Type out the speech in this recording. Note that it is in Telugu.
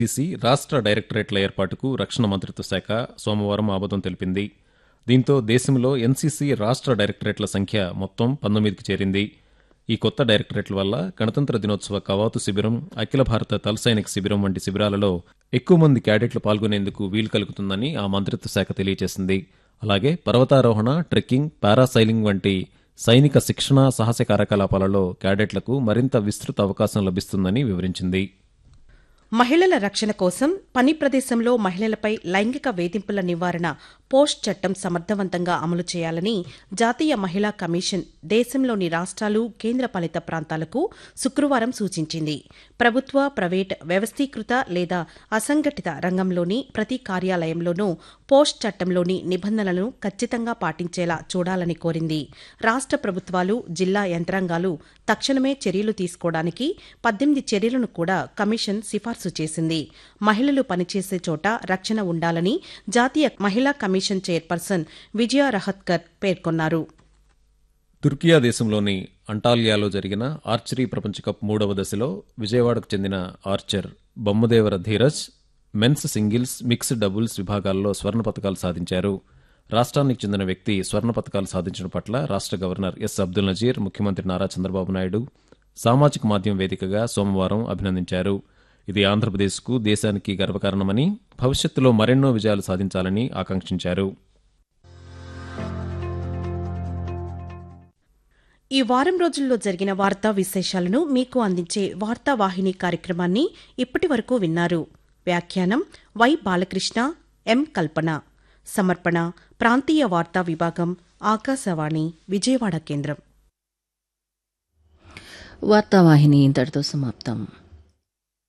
తీసి రాష్ట్ర డైరెక్టరేట్ల ఏర్పాటుకు రక్షణ మంత్రిత్వ శాఖ సోమవారం ఆమోదం తెలిపింది దీంతో దేశంలో ఎన్సీసీ రాష్ట్ర డైరెక్టరేట్ల సంఖ్య మొత్తం పంతొమ్మిదికి చేరింది ఈ కొత్త డైరెక్టరేట్ల వల్ల గణతంత్ర దినోత్సవ కవాతు శిబిరం అఖిల భారత తల్ సైనిక్ శిబిరం వంటి శిబిరాలలో ఎక్కువ మంది క్యాడెట్లు పాల్గొనేందుకు వీలు కలుగుతుందని ఆ మంత్రిత్వ శాఖ తెలియజేసింది అలాగే పర్వతారోహణ ట్రెక్కింగ్ పారాసైలింగ్ వంటి సైనిక శిక్షణ సాహస కార్యకలాపాలలో క్యాడెట్లకు మరింత విస్తృత అవకాశం లభిస్తుందని వివరించింది మహిళల రక్షణ కోసం పని ప్రదేశంలో మహిళలపై లైంగిక వేధింపుల నివారణ పోస్ట్ చట్టం సమర్థవంతంగా అమలు చేయాలని జాతీయ మహిళా కమిషన్ దేశంలోని రాష్ట్రాలు కేంద్రపాలిత ప్రాంతాలకు శుక్రవారం సూచించింది ప్రభుత్వ ప్రైవేట్ వ్యవస్థీకృత లేదా అసంఘటిత రంగంలోని ప్రతి కార్యాలయంలోనూ పోస్ట్ చట్టంలోని నిబంధనలను ఖచ్చితంగా పాటించేలా చూడాలని కోరింది రాష్ట్ర ప్రభుత్వాలు జిల్లా యంత్రాంగాలు తక్షణమే చర్యలు తీసుకోవడానికి పద్దెనిమిది చర్యలను కూడా కమిషన్ సిఫార్సు చేసింది మహిళలు పనిచేసే చోట రక్షణ ఉండాలని జాతీయ మహిళా కమిషన్ చైర్పర్సన్ విజయ రహత్కర్ పేర్కొన్నారు తుర్కియా దేశంలోని అంటాలియాలో జరిగిన ఆర్చరీ ప్రపంచ కప్ మూడవ దశలో విజయవాడకు చెందిన archer Bommadevara Dhiraj men's singles mixed doubles విభాగాల్లో స్వర్ణ పతకాలు సాధించారు రాష్ట్రానికి చెందిన వ్యక్తి స్వర్ణ పతకాలు సాధించడం పట్ల రాష్ట్ర గవర్నర్ ఎస్ అబ్దుల్ నజీర్ ముఖ్యమంత్రి నారా చంద్రబాబు నాయుడు సామాజిక మాధ్యమం వేదికగా సోమవారం అభినందించారు ఇది ఆంధ్రప్రదేశ్కు దేశానికి గర్వకారణమని భవిష్యత్తులో మరెన్నో విజయాలు సాధించాలని ఆకాంక్షించారు ఈ వారం రోజుల్లో జరిగిన వార్తా విశేషాలను మీకు అందించే వార్తా వాహిని కార్యక్రమాన్ని ఇప్పటి వరకు విన్నారు వ్యాఖ్యానం వై బాలకృష్ణ ఎం కల్పన సమర్పణ ప్రాంతీయ వార్తా విభాగం ఆకాశవాణి విజయవాడ కేంద్రం వార్తావాహిని ఇంతటితో సమాప్తం